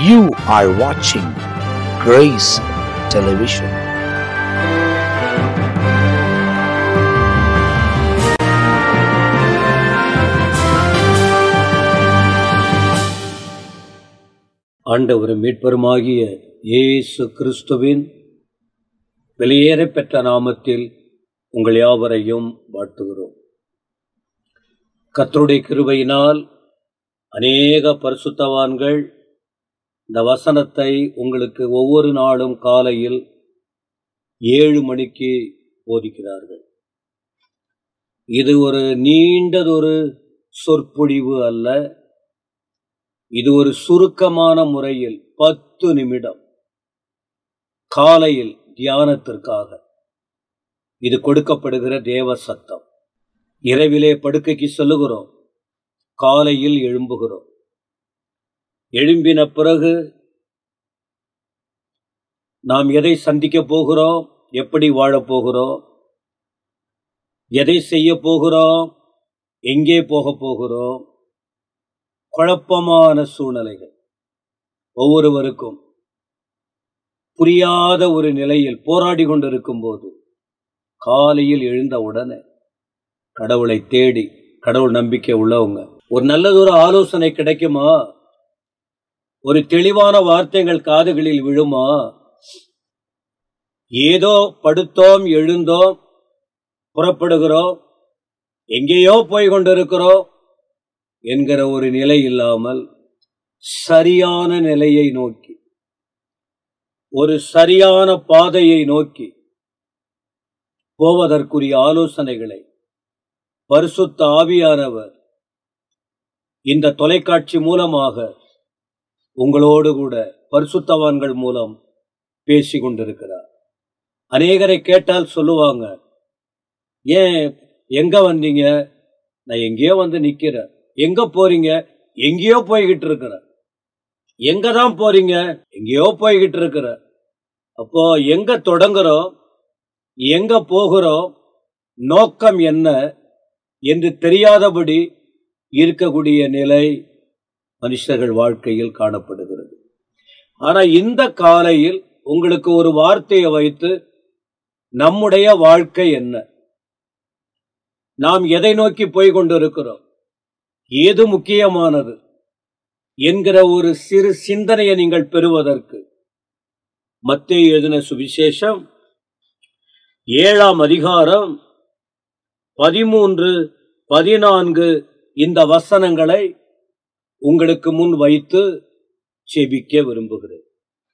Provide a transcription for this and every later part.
You are watching Grace Television. ஆண்டவரும் மீட்பருமாகிய இயேசு கிறிஸ்துவின் வெளியேறப் பெற்ற நாமத்தில் உங்கள் யாவரையும் வாழ்த்துகிறோம் கர்த்தருடைய கிருபையினால் அநேக பரிசுத்தவான்கள் இந்த வசனத்தை உங்களுக்கு ஒவ்வொரு நாளும் காலையில் ஏழு மணிக்கு போதிக்கிறார்கள் இது ஒரு நீண்டதொரு சொற்பொழிவு அல்ல இது ஒரு சுருக்கமான முறையில் பத்து நிமிடம் காலையில் தியானத்திற்காக இது கொடுக்கப்படுகிற தேவ சத்தம் இரவிலே படுக்கைக்கு செல்லுகிறோம் காலையில் எழும்புகிறோம் எழும்பின பிறகு நாம் எதை சந்திக்க போகிறோம் எப்படி வாழப் போகிறோம் எதை செய்ய போகிறோம் எங்கே போக போகிறோம் குழப்பமான சூழ்நிலைகள் ஒவ்வொருவருக்கும் புரியாத ஒரு நிலையில் போராடி கொண்டிருக்கும் போது காலையில் எழுந்த உடனே கடவுளை தேடி கடவுள் நம்பிக்கை உள்ளவங்க ஒரு நல்லதொரு ஆலோசனை கிடைக்குமா ஒரு தெளிவான வார்த்தைகள் காதுகளில் விழுமா ஏதோ படுத்தோம் எழுந்தோம் புறப்படுகிறோம் எங்கேயோ போய் கொண்டிருக்கிறோம் என்கிற ஒரு நிலை இல்லாமல் சரியான நிலையை நோக்கி ஒரு சரியான பாதையை நோக்கி போவதற்குரிய ஆலோசனைகளை பரிசுத்த ஆவியானவர் இந்த தொலைக்காட்சி மூலமாக உங்களோடு கூட பரிசுத்தவான்கள் மூலம் பேசி கொண்டிருக்கிறார் அநேகரை கேட்டால் சொல்லுவாங்க ஏன் எங்க வந்தீங்க நான் எங்கேயோ வந்து நிக்கிறேன் எங்க போறீங்க எங்கேயோ போய்கிட்டு இருக்கிற எங்க தான் போறீங்க எங்கேயோ போய்கிட்டு இருக்கிற அப்போ எங்க தொடங்குறோம் எங்க போகிறோம் நோக்கம் என்ன என்று தெரியாதபடி இருக்கக்கூடிய நிலை மனுஷர்கள் வாழ்க்கையில் காணப்படுகிறது ஆனா இந்த காலையில் உங்களுக்கு ஒரு வார்த்தையை வைத்து நம்முடைய வாழ்க்கை என்ன நாம் எதை நோக்கி போய் கொண்டிருக்கிறோம் ஏது முக்கியமானது என்கிற ஒரு சிறு சிந்தனையை நீங்கள் பெறுவதற்கு மத்திய எழுதின சுவிசேஷம் ஏழாம் அதிகாரம் பதிமூன்று பதினான்கு இந்த வசனங்களை உங்களுக்கு முன் வைத்து செபிக்க விரும்புகிறேன்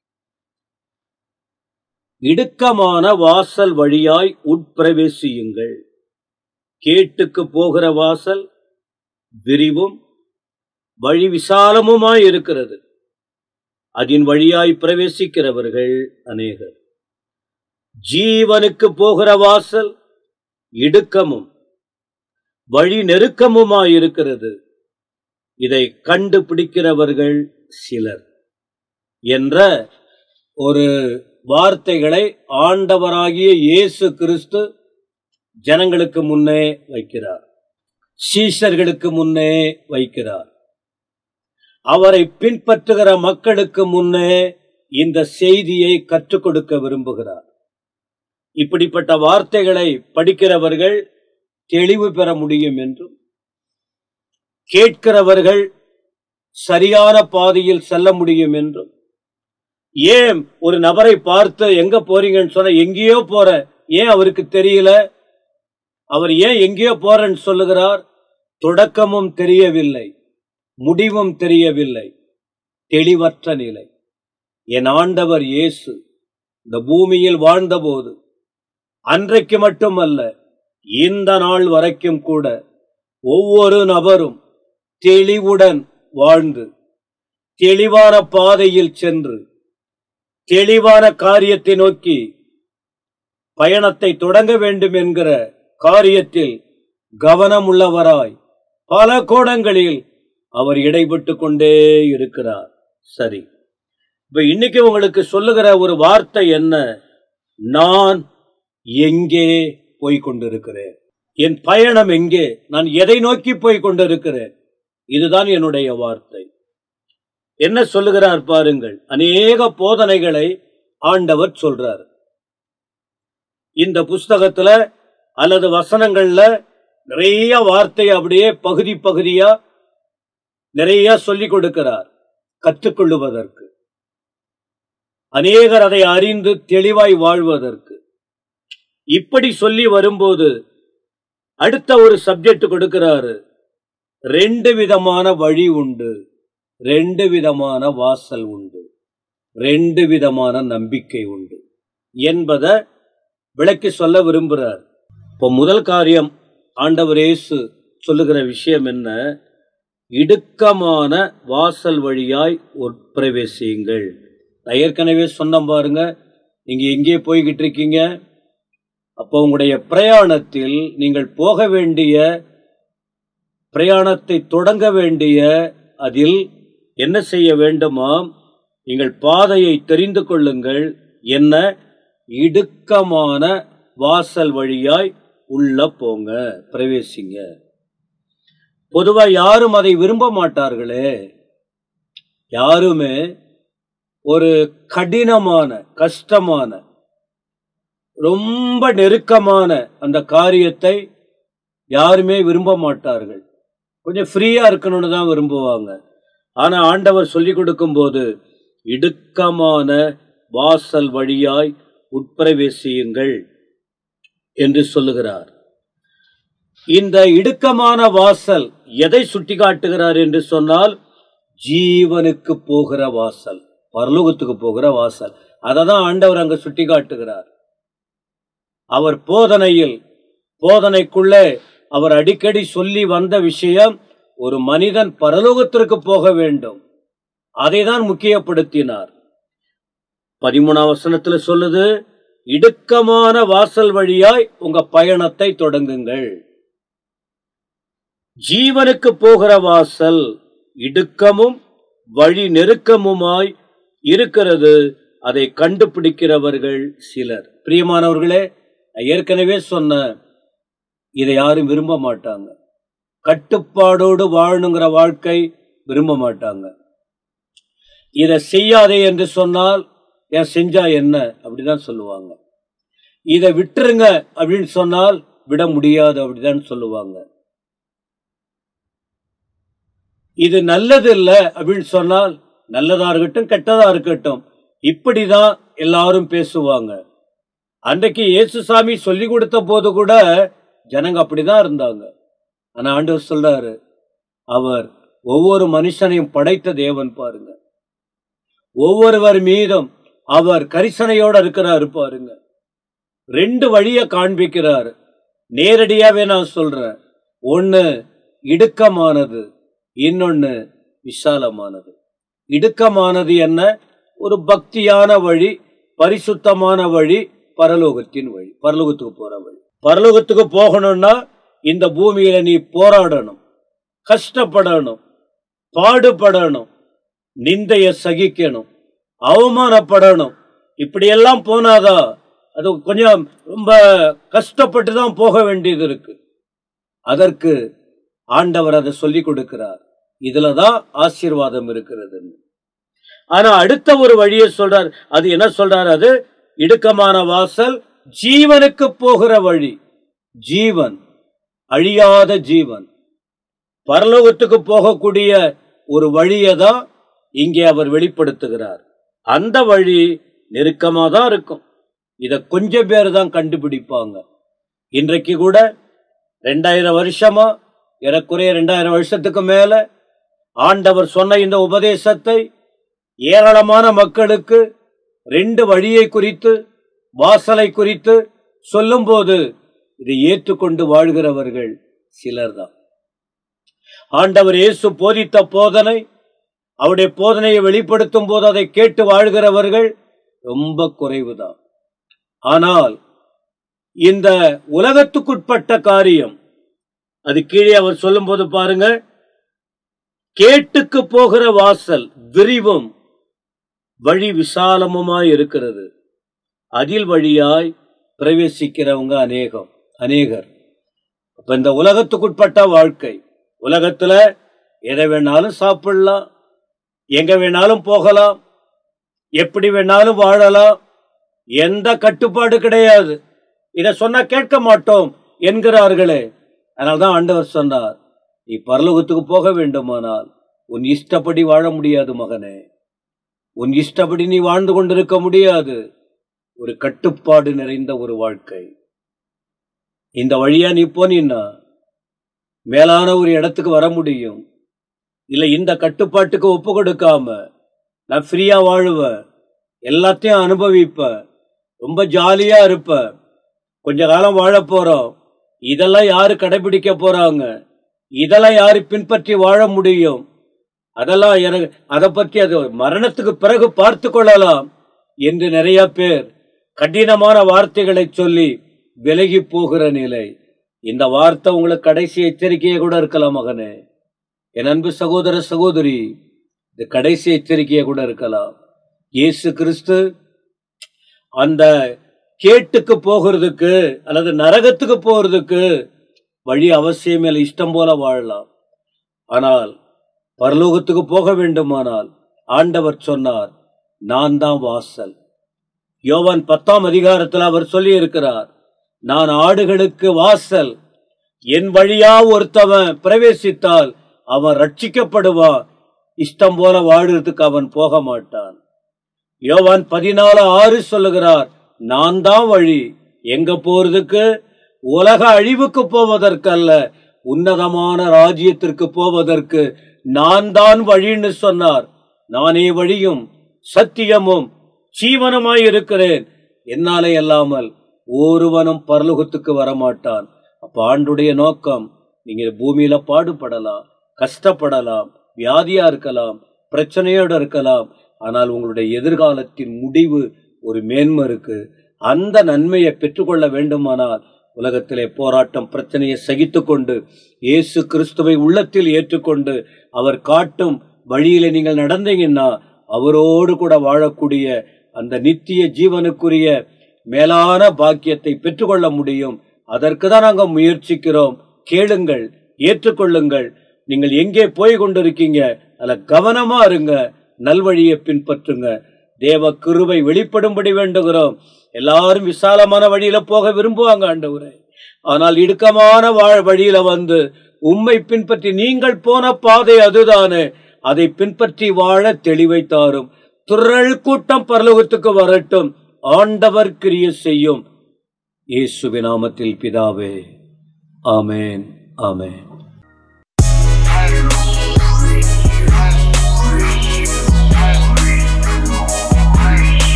இடுக்கமான வாசல் வழியாய் உட்பிரவேசியுங்கள் கேட்டுக்கு போகிற வாசல் விரிவும் வழி விசாலமுமாய் இருக்கிறது அதன் வழியாய் பிரவேசிக்கிறவர்கள் அநேகர் ஜீவனுக்கு போகிற வாசல் இடுக்கமும் வழி நெருக்கமுமாய் இருக்கிறது இதை கண்டுபிடிக்கிறவர்கள் சிலர் என்ற ஒரு வார்த்தைகளை ஆண்டவராகிய இயேசு கிறிஸ்து ஜனங்களுக்கு முன்னே வைக்கிறார் சீஷர்களுக்கு முன்னே வைக்கிறார் அவரை பின்பற்றுகிற மக்களுக்கு முன்னே இந்த செய்தியை கற்றுக் கொடுக்க விரும்புகிறார் இப்படிப்பட்ட வார்த்தைகளை படிக்கிறவர்கள் தெளிவு பெற முடியும் என்றும் கேட்கிறவர்கள் சரியான பாதையில் செல்ல முடியும் என்றும் ஏன் ஒரு நபரை பார்த்து எங்க போறீங்கன்னு சொன்ன எங்கேயோ போற ஏன் அவருக்கு தெரியல அவர் ஏன் எங்கேயோ போறேன்னு சொல்லுகிறார் தொடக்கமும் தெரியவில்லை முடிவும் தெரியவில்லை தெளிவற்ற நிலை என் ஆண்டவர் இயேசு இந்த பூமியில் வாழ்ந்தபோது அன்றைக்கு மட்டுமல்ல இந்த நாள் வரைக்கும் கூட ஒவ்வொரு நபரும் தெளிவுடன் வாழ்ந்து தெளிவான பாதையில் சென்று தெளிவான காரியத்தை நோக்கி பயணத்தை தொடங்க வேண்டும் என்கிற காரியத்தில் கவனமுள்ளவராய் பல கோணங்களில் அவர் இடைப்பட்டு கொண்டே இருக்கிறார் சரி இப்ப இன்னைக்கு உங்களுக்கு சொல்லுகிற ஒரு வார்த்தை என்ன நான் எங்கே போய் கொண்டிருக்கிறேன் என் பயணம் எங்கே நான் எதை நோக்கி போய் கொண்டிருக்கிறேன் இதுதான் என்னுடைய வார்த்தை என்ன சொல்லுகிறார் பாருங்கள் அநேக போதனைகளை ஆண்டவர் சொல்றார் இந்த புஸ்தகத்துல அல்லது வசனங்கள்ல நிறைய வார்த்தை அப்படியே பகுதி பகுதியா நிறைய சொல்லிக் கொடுக்கிறார் கற்றுக்கொள்ளுவதற்கு அநேகர் அதை அறிந்து தெளிவாய் வாழ்வதற்கு இப்படி சொல்லி வரும்போது அடுத்த ஒரு சப்ஜெக்ட் கொடுக்கிறாரு ரெண்டு விதமான வழி உண்டு ரெண்டு விதமான வாசல் உண்டு ரெண்டு விதமான நம்பிக்கை உண்டு என்பதை விளக்கி சொல்ல விரும்புகிறார் இப்போ முதல் காரியம் ஆண்டவர் இயேசு சொல்லுகிற விஷயம் என்ன இடுக்கமான வாசல் வழியாய் உட்பிரவேசியுங்கள் நான் ஏற்கனவே சொன்ன பாருங்க நீங்க எங்கே போய்கிட்டு இருக்கீங்க அப்போ உங்களுடைய பிரயாணத்தில் நீங்கள் போக வேண்டிய பிரயாணத்தை தொடங்க வேண்டிய அதில் என்ன செய்ய வேண்டுமா நீங்கள் பாதையை தெரிந்து கொள்ளுங்கள் என்ன இடுக்கமான வாசல் வழியாய் உள்ள போங்க பிரவேசிங்க பொதுவா யாரும் அதை விரும்ப மாட்டார்களே யாருமே ஒரு கடினமான கஷ்டமான ரொம்ப நெருக்கமான அந்த காரியத்தை யாருமே விரும்ப மாட்டார்கள் கொஞ்சம் ஃப்ரீயா இருக்கணும்னு தான் விரும்புவாங்க ஆனா ஆண்டவர் சொல்லி கொடுக்கும்போது இடுக்கமான வாசல் வழியாய் உட்பிரவேசியுங்கள் என்று சொல்லுகிறார் இந்த இடுக்கமான வாசல் எதை சுட்டிக்காட்டுகிறார் என்று சொன்னால் ஜீவனுக்கு போகிற வாசல் பரலோகத்துக்கு போகிற வாசல் அதை தான் ஆண்டவர் அங்க சுட்டிக்காட்டுகிறார் அவர் போதனையில் போதனைக்குள்ளே அவர் அடிக்கடி சொல்லி வந்த விஷயம் ஒரு மனிதன் பரலோகத்திற்கு போக வேண்டும் அதை தான் முக்கியப்படுத்தினார் பதிமூணாம் வசனத்துல சொல்லுது இடுக்கமான வாசல் வழியாய் உங்க பயணத்தை தொடங்குங்கள் ஜீவனுக்கு போகிற வாசல் இடுக்கமும் வழி நெருக்கமுமாய் இருக்கிறது அதை கண்டுபிடிக்கிறவர்கள் சிலர் பிரியமானவர்களே நான் ஏற்கனவே சொன்ன இதை யாரும் விரும்ப மாட்டாங்க கட்டுப்பாடோடு வாழணுங்கிற வாழ்க்கை விரும்ப மாட்டாங்க இதை செய்யாதே என்று சொன்னால் ஏன் செஞ்சா என்ன அப்படிதான் சொல்லுவாங்க இதை விட்டுருங்க அப்படின்னு சொன்னால் விட முடியாது அப்படிதான் சொல்லுவாங்க இது நல்லது இல்ல அப்படின்னு சொன்னால் நல்லதா இருக்கட்டும் கெட்டதா இருக்கட்டும் இப்படிதான் எல்லாரும் பேசுவாங்க அன்றைக்கு இயேசுசாமி சொல்லி கொடுத்த போது கூட ஜனங்க அப்படிதான் இருந்தாங்க ஆனா ஆண்டவர் சொல்றாரு அவர் ஒவ்வொரு மனுஷனையும் படைத்த தேவன் பாருங்க ஒவ்வொருவர் மீதும் அவர் கரிசனையோட இருக்கிறாரு பாருங்க ரெண்டு வழிய காண்பிக்கிறார் நேரடியாவே நான் சொல்றேன் ஒன்னு இடுக்கமானது இன்னொன்னு விசாலமானது இடுக்கமானது என்ன ஒரு பக்தியான வழி பரிசுத்தமான வழி பரலோகத்தின் வழி பரலோகத்துக்கு போற வழி பரலோகத்துக்கு போகணும்னா இந்த பூமியில நீ போராடணும் கஷ்டப்படணும் பாடுபடணும் நிந்தைய சகிக்கணும் அவமானப்படணும் இப்படியெல்லாம் போனாதான் அது கொஞ்சம் ரொம்ப கஷ்டப்பட்டு தான் போக வேண்டியது இருக்கு அதற்கு ஆண்டவர் அதை சொல்லி கொடுக்கிறார் இதுலதான் ஆசீர்வாதம் இருக்கிறது ஆனா அடுத்த ஒரு வழியை சொல்றார் அது என்ன சொல்றார் அது இடுக்கமான வாசல் ஜீவனுக்கு போகிற வழி ஜீவன் அழியாத ஜீவன் பரலோகத்துக்கு போகக்கூடிய ஒரு வழியை தான் இங்கே அவர் வெளிப்படுத்துகிறார் அந்த வழி நெருக்கமா தான் இருக்கும் இத கொஞ்சம் பேர் தான் கண்டுபிடிப்பாங்க இன்றைக்கு கூட ரெண்டாயிரம் வருஷமா ஏறக்குறைய ரெண்டாயிரம் வருஷத்துக்கு மேல ஆண்டவர் சொன்ன இந்த உபதேசத்தை ஏராளமான மக்களுக்கு ரெண்டு வழியை குறித்து வாசலை குறித்து சொல்லும்போது இதை ஏற்றுக்கொண்டு வாழ்கிறவர்கள் சிலர்தான் ஆண்டவர் இயேசு போதித்த போதனை அவருடைய போதனையை வெளிப்படுத்தும் போது அதை கேட்டு வாழ்கிறவர்கள் ரொம்ப குறைவுதான் ஆனால் இந்த உலகத்துக்குட்பட்ட காரியம் அது கீழே அவர் சொல்லும்போது பாருங்க கேட்டுக்கு போகிற வாசல் விரிவும் வழி விசாலமுமாய் இருக்கிறது அதில் வழியாய் பிரவேசிக்கிறவங்க அநேகம் அநேகர் அப்ப இந்த உலகத்துக்குட்பட்ட வாழ்க்கை உலகத்துல எதை வேணாலும் சாப்பிடலாம் எங்க வேணாலும் போகலாம் எப்படி வேணாலும் வாழலாம் எந்த கட்டுப்பாடு கிடையாது இத சொன்னா கேட்க மாட்டோம் என்கிறார்களே அதனால்தான் ஆண்டவர் சொன்னார் நீ பரலோகத்துக்கு போக வேண்டுமானால் உன் இஷ்டப்படி வாழ முடியாது மகனே உன் இஷ்டப்படி நீ வாழ்ந்து கொண்டிருக்க முடியாது ஒரு கட்டுப்பாடு நிறைந்த ஒரு வாழ்க்கை இந்த வழியா நீ போனீன்னா மேலான ஒரு இடத்துக்கு வர முடியும் இல்ல இந்த கட்டுப்பாட்டுக்கு ஒப்பு கொடுக்காம நான் ஃப்ரீயா வாழுவேன் எல்லாத்தையும் அனுபவிப்பேன் ரொம்ப ஜாலியா இருப்பேன் கொஞ்ச காலம் வாழ போறோம் இதெல்லாம் யாரு கடைபிடிக்க போறாங்க இதெல்லாம் யாரு பின்பற்றி வாழ முடியும் அதெல்லாம் எனக்கு அதை பற்றி அது மரணத்துக்கு பிறகு பார்த்து கொள்ளலாம் என்று நிறைய பேர் கடினமான வார்த்தைகளை சொல்லி விலகி போகிற நிலை இந்த வார்த்தை உங்களுக்கு கடைசி எச்சரிக்கையை கூட இருக்கலாம் மகனே என் அன்பு சகோதர சகோதரி இது கடைசி எச்சரிக்கையை கூட இருக்கலாம் இயேசு கிறிஸ்து அந்த கேட்டுக்கு போகிறதுக்கு அல்லது நரகத்துக்கு போகிறதுக்கு வழி அவசியம் இல்லை இஷ்டம் போல வாழலாம் ஆனால் பரலோகத்துக்கு போக வேண்டுமானால் ஆண்டவர் சொன்னார் நான் தான் வாசல் யோவான் பத்தாம் அதிகாரத்தில் அவர் சொல்லி இருக்கிறார் நான் ஆடுகளுக்கு வாசல் என் வழியா ஒருத்தவன் பிரவேசித்தால் அவன் ரட்சிக்கப்படுவான் இஷ்டம் போல வாழுறதுக்கு அவன் போக மாட்டான் யோவான் பதினாலு ஆறு சொல்லுகிறார் நான் தான் வழி எங்க போறதுக்கு உலக அழிவுக்கு போவதற்கல்ல உன்னதமான ராஜ்யத்திற்கு போவதற்கு நான் தான் வழின்னு சொன்னார் நானே வழியும் சத்தியமும் ஜீவனமாய் இருக்கிறேன் என்னாலே அல்லாமல் ஒருவனும் பரலோகத்துக்கு வரமாட்டான் அப்ப ஆண்டுடைய நோக்கம் நீங்க பூமியில பாடுபடலாம் கஷ்டப்படலாம் வியாதியா இருக்கலாம் பிரச்சனையோடு இருக்கலாம் ஆனால் உங்களுடைய எதிர்காலத்தின் முடிவு ஒரு மேன்மை இருக்கு அந்த நன்மையை பெற்றுக்கொள்ள வேண்டுமானால் உலகத்திலே போராட்டம் பிரச்சனையை சகித்துக் கொண்டு இயேசு கிறிஸ்துவை உள்ளத்தில் ஏற்றுக்கொண்டு அவர் காட்டும் வழியில நீங்கள் நடந்தீங்கன்னா அவரோடு கூட வாழக்கூடிய அந்த நித்திய ஜீவனுக்குரிய மேலான பாக்கியத்தை பெற்றுக்கொள்ள முடியும் அதற்கு தான் நாங்கள் முயற்சிக்கிறோம் கேளுங்கள் ஏற்றுக்கொள்ளுங்கள் நீங்கள் எங்கே போய் கொண்டிருக்கீங்க அதுல கவனமா இருங்க நல்வழியை பின்பற்றுங்க தேவ கிருபை வெளிப்படும்படி வேண்டுகிறோம் எல்லாரும் விசாலமான வழியில போக விரும்புவாங்க ஆண்டவரே ஆனால் இடுக்கமான வாழ் வழியில வந்து உம்மை பின்பற்றி நீங்கள் போன பாதை அதுதானே அதை பின்பற்றி வாழ தெளிவை தாரும் துறள் கூட்டம் பரலோகத்துக்கு வரட்டும் ஆண்டவர் கிரிய செய்யும் இயேசுவின் நாமத்தில் பிதாவே ஆமேன் ஆமேன்